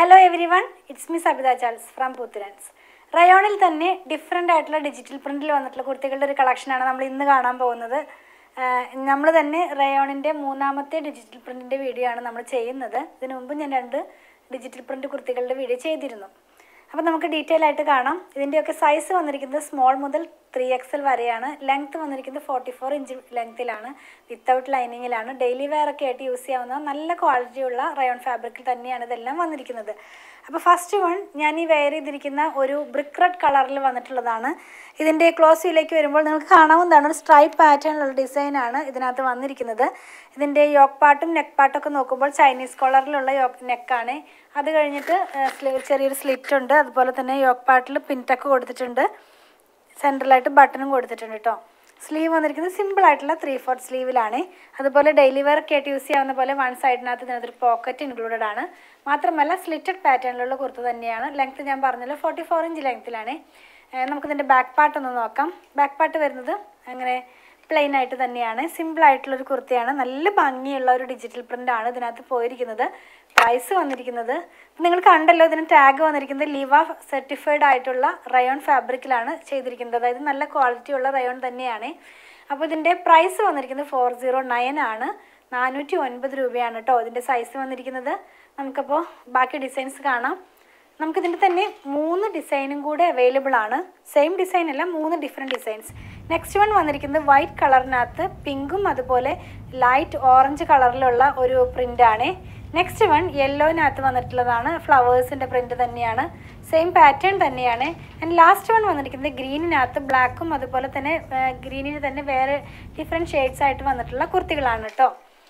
hello everyone it's me Sabitha Charles from പുത്തുരാൻസ് റയോണിൽ തന്നെ ഡിഫറെൻ്റ് ആയിട്ടുള്ള ഡിജിറ്റൽ പ്രിൻറ്റിൽ വന്നിട്ടുള്ള കുർത്തികളുടെ ഒരു കളക്ഷനാണ് നമ്മൾ ഇന്ന് കാണാൻ പോകുന്നത് നമ്മൾ തന്നെ റയോണിൻ്റെ മൂന്നാമത്തെ ഡിജിറ്റൽ പ്രിൻറ്റിൻ്റെ വീഡിയോ ആണ് നമ്മൾ ചെയ്യുന്നത് ഇതിനു മുമ്പ് ഞാൻ രണ്ട് ഡിജിറ്റൽ പ്രിൻറ്റ് കുർത്തികളുടെ വീഡിയോ ചെയ്തിരുന്നു അപ്പോൾ നമുക്ക് ഡീറ്റെയിൽ ആയിട്ട് കാണാം ഇതിൻ്റെയൊക്കെ സൈസ് വന്നിരിക്കുന്നത് സ്മോൾ മുതൽ ത്രീ എക്സൽ വരെയാണ് ലെങ്ത് വന്നിരിക്കുന്നത് ഫോർട്ടി ഫോർ ഇഞ്ച് ലെങ്ത്തിലാണ് വിത്തൗട്ട് ലൈനിങ്ങിലാണ് ഡെയിലി വെയർ ഒക്കെ ആയിട്ട് യൂസ് ചെയ്യാവുന്ന നല്ല ക്വാളിറ്റിയുള്ള റയോൺ ഫാബ്രിക്കിൽ തന്നെയാണ് ഇതെല്ലാം വന്നിരിക്കുന്നത് അപ്പോൾ ഫസ്റ്റ് വൺ ഞാൻ ഈ വെയർ ചെയ്തിരിക്കുന്ന ഒരു ബ്രിക്ക് റെഡ് കളറിൽ വന്നിട്ടുള്ളതാണ് ഇതിൻ്റെ ക്ലോസ് വ്യൂയിലേക്ക് വരുമ്പോൾ നിങ്ങൾക്ക് കാണാവുന്നതാണ് ഒരു സ്ട്രൈപ്പ് പാറ്റേണിലുള്ള ഡിസൈനാണ് ഇതിനകത്ത് വന്നിരിക്കുന്നത് ഇതിൻ്റെ യോക്ക് പാർട്ടും നെക്ക് പാർട്ടും ഒക്കെ നോക്കുമ്പോൾ ചൈനീസ് കോളറിലുള്ള യോക്ക് നെക്കാണ് അത് കഴിഞ്ഞിട്ട് സ്ലീവ് ചെറിയൊരു സ്ലിറ്റ് ഉണ്ട് അതുപോലെ തന്നെ യോക്ക് പാർട്ടിൽ പിൻടക്ക് കൊടുത്തിട്ടുണ്ട് സെൻട്രലായിട്ട് ബട്ടണും കൊടുത്തിട്ടുണ്ട് കേട്ടോ സ്ലീവ് വന്നിരിക്കുന്നത് സിമ്പിൾ ആയിട്ടുള്ള ത്രീ ഫോർത്ത് സ്ലീവിലാണ് അതുപോലെ ഡെയിലി വെയർ ഒക്കെ ആയിട്ട് യൂസ് ചെയ്യാവുന്ന പോലെ വൺ സൈഡിനകത്ത് ഇതിനകത്തൊരു പോക്കറ്റ് ഇൻക്ലൂഡഡ് ആണ് മാത്രമല്ല സ്ലിറ്റഡ് പാറ്റേണിലുള്ള കുർത്ത തന്നെയാണ് ലെങ്ത് ഞാൻ പറഞ്ഞല്ലോ ഫോർട്ടി ഫോർ ഇഞ്ച് ലെങ്ത്തിലാണ് നമുക്കിതിൻ്റെ ബാക്ക് പാർട്ട് ഒന്ന് നോക്കാം ബാക്ക് പാർട്ട് വരുന്നത് അങ്ങനെ പ്ലെയിൻ ആയിട്ട് തന്നെയാണ് സിമ്പിൾ ആയിട്ടുള്ളൊരു കുർത്തയാണ് നല്ല ഭംഗിയുള്ള ഒരു ഡിജിറ്റൽ പ്രിൻ്റ് ആണ് ഇതിനകത്ത് പോയിരിക്കുന്നത് പ്രൈസ് വന്നിരിക്കുന്നത് നിങ്ങൾ കണ്ടല്ലോ ഇതിന് ടാഗ് വന്നിരിക്കുന്നത് ലിവ സർട്ടിഫൈഡ് ആയിട്ടുള്ള റയോൺ ഫാബ്രിക്കിലാണ് ചെയ്തിരിക്കുന്നത് അതായത് നല്ല ക്വാളിറ്റി ഉള്ള റയോൺ തന്നെയാണ് അപ്പോൾ ഇതിൻ്റെ പ്രൈസ് വന്നിരിക്കുന്നത് ഫോർ സീറോ നയൻ ആണ് നാനൂറ്റി ഒൻപത് രൂപയാണ് കേട്ടോ ഇതിൻ്റെ സൈസ് വന്നിരിക്കുന്നത് നമുക്കപ്പോൾ ബാക്കി ഡിസൈൻസ് കാണാം നമുക്കിതിൻ്റെ തന്നെ മൂന്ന് ഡിസൈനും കൂടെ അവൈലബിൾ ആണ് സെയിം ഡിസൈൻ അല്ല മൂന്ന് ഡിഫറെൻറ്റ് ഡിസൈൻസ് നെക്സ്റ്റ് വൺ വന്നിരിക്കുന്നത് വൈറ്റ് കളറിനകത്ത് പിങ്കും അതുപോലെ ലൈറ്റ് ഓറഞ്ച് കളറിലുള്ള ഒരു പ്രിൻ്റാണ് നെക്സ്റ്റ് വൺ യെല്ലോനകത്ത് വന്നിട്ടുള്ളതാണ് ഫ്ലവേഴ്സിൻ്റെ പ്രിൻ്റ് തന്നെയാണ് സെയിം പാറ്റേൺ തന്നെയാണ് ആൻഡ് ലാസ്റ്റ് വൺ വന്നിരിക്കുന്നത് ഗ്രീനിനകത്ത് ബ്ലാക്കും അതുപോലെ തന്നെ ഗ്രീനിന് തന്നെ വേറെ ഡിഫറെൻറ്റ് ഷെയ്ഡ്സ് ആയിട്ട് വന്നിട്ടുള്ള കുർത്തികളാണ് കേട്ടോ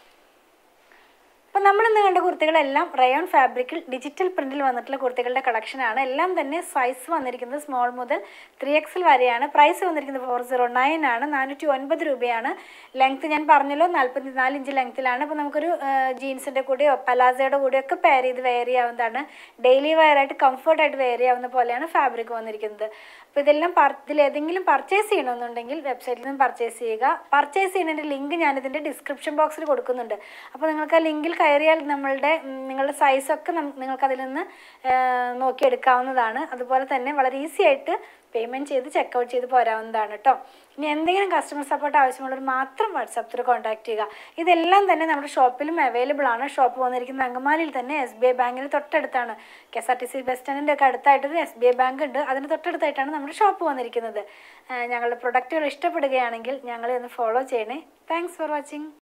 അപ്പോൾ നമ്മൾ ഇന്ന് കണ്ട കുർത്തികളെല്ലാം റയോൺ ഫാബ്രിക്കിൽ ഡിജിറ്റൽ പ്രിന്റിൽ വന്നിട്ടുള്ള കുർത്തികളുടെ കളക്ഷനാണ് എല്ലാം തന്നെ സൈസ് വന്നിരിക്കുന്നത് സ്മോൾ മുതൽ ത്രീ എക്സിൽ വരെയാണ് പ്രൈസ് വന്നിരിക്കുന്നത് ഫോർ സീറോ നയൻ ആണ് നാനൂറ്റി ഒൻപത് രൂപയാണ് ലെങ്ത് ഞാൻ പറഞ്ഞല്ലോ നാൽപ്പത്തി നാല് ഇഞ്ച് ലെങ്ത്തിലാണ് അപ്പോൾ നമുക്കൊരു ജീൻസിൻ്റെ കൂടെയോ പലാസയുടെ കൂടെയോ ഒക്കെ പെയർ ചെയ്ത് വെയർ ചെയ്യാവുന്നതാണ് ഡെയിലി വെയർ ആയിട്ട് കംഫർട്ടായിട്ട് വെയർ ചെയ്യാവുന്ന പോലെയാണ് ഫാബ്രിക് വന്നിരിക്കുന്നത് അപ്പോൾ ഇതെല്ലാം പർ ഇതിലേതെങ്കിലും പർച്ചേസ് ചെയ്യണമെന്നുണ്ടെങ്കിൽ വെബ്സൈറ്റിൽ നിന്ന് പർച്ചേസ് ചെയ്യുക പർച്ചേസ് ചെയ്യുന്നതിൻ്റെ ലിങ്ക് ഞാനിതിൻ്റെ ഡിസ്ക്രിപ്ഷൻ ബോക്സിൽ കൊടുക്കുന്നുണ്ട് അപ്പോൾ നിങ്ങൾക്ക് ആ ലിങ്കിൽ കയറിയാൽ നമ്മളുടെ നിങ്ങളുടെ സൈസൊക്കെ നിങ്ങൾക്ക് അതിൽ നിന്ന് നോക്കിയെടുക്കാവുന്നതാണ് അതുപോലെ തന്നെ വളരെ ഈസി ആയിട്ട് പേയ്മെൻറ്റ് ചെയ്ത് ചെക്കൗട്ട് ചെയ്ത് പോരാവുന്നതാണ് കേട്ടോ ഇനി എന്തെങ്കിലും കസ്റ്റമർ സപ്പോർട്ട് ആവശ്യമുള്ളവർ മാത്രം വാട്സാപ്പ് ത്രൂ കോൺടാക്ട് ചെയ്യുക ഇതെല്ലാം തന്നെ നമ്മുടെ ഷോപ്പിലും അവൈലബിൾ ആണ് ഷോപ്പ് വന്നിരിക്കുന്ന അങ്കമാലിയിൽ തന്നെ എസ് ബി ഐ ബാങ്കിന് തൊട്ടടുത്താണ് K S R T C bus സ്റ്റാൻഡിൻ്റെ ഒക്കെ അടുത്തായിട്ടൊരു എസ് ബി ഐ ബാങ്ക് ഉണ്ട് അതിന് തൊട്ടടുത്തായിട്ടാണ് നമ്മുടെ ഷോപ്പ് വന്നിരിക്കുന്നത് ഞങ്ങളുടെ പ്രൊഡക്റ്റുകൾ ഇഷ്ടപ്പെടുകയാണെങ്കിൽ ഞങ്ങളെ ഒന്ന് ഫോളോ ചെയ്യണേ താങ്ക്സ് ഫോർ വാച്ചിങ്